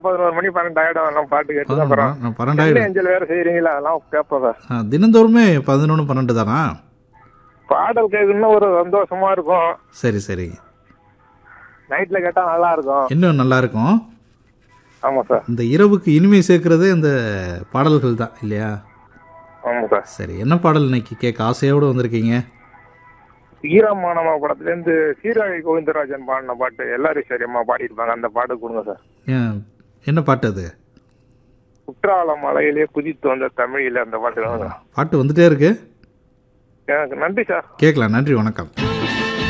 பதினோரு மணி பன்னெண்டு ஆயிடும் அதெல்லாம் பாட்டு கேட்டு தான் அப்புறம் நான் பன்னெண்டாயிரம் அஞ்சல் வேற செய்யறீங்களா அதெல்லாம் கேட்போம் சார் ஆ, தினந்தோறுமே பதினொன்று பன்னெண்டு தானா பாடல் கேட்கணும்னு ஒரு சந்தோஷமா இருக்கும் சரி சரி நைட்ல கேட்டா நல்லா இருக்கும் இன்னும் நல்லா இருக்கும் ஆமா சார் இந்த இரவுக்கு இனிமை சேர்க்கறதே இந்த பாடல்கள் தான் இல்லையா ஆமா சார் சரி என்ன பாடல் இன்னைக்கு கேட்க ஆசையோடு வந்திருக்கீங்க ஈரமானமா படத்துல இருந்து சீராழி கோவிந்தராஜன் பாடின பாட்டு எல்லாரும் சரியம்மா பாடியிருப்பாங்க அந்த பாட்டு கொடுங்க சார் ஏன், என்ன பாட்டு அது குற்றால மலையிலே குதித்து வந்த தமிழில அந்த பாட்டு வேணும் சார். பாட்டு வந்துட்டே இருக்கு எனக்கு நன்றி சார் கேட்கலாம் நன்றி வணக்கம்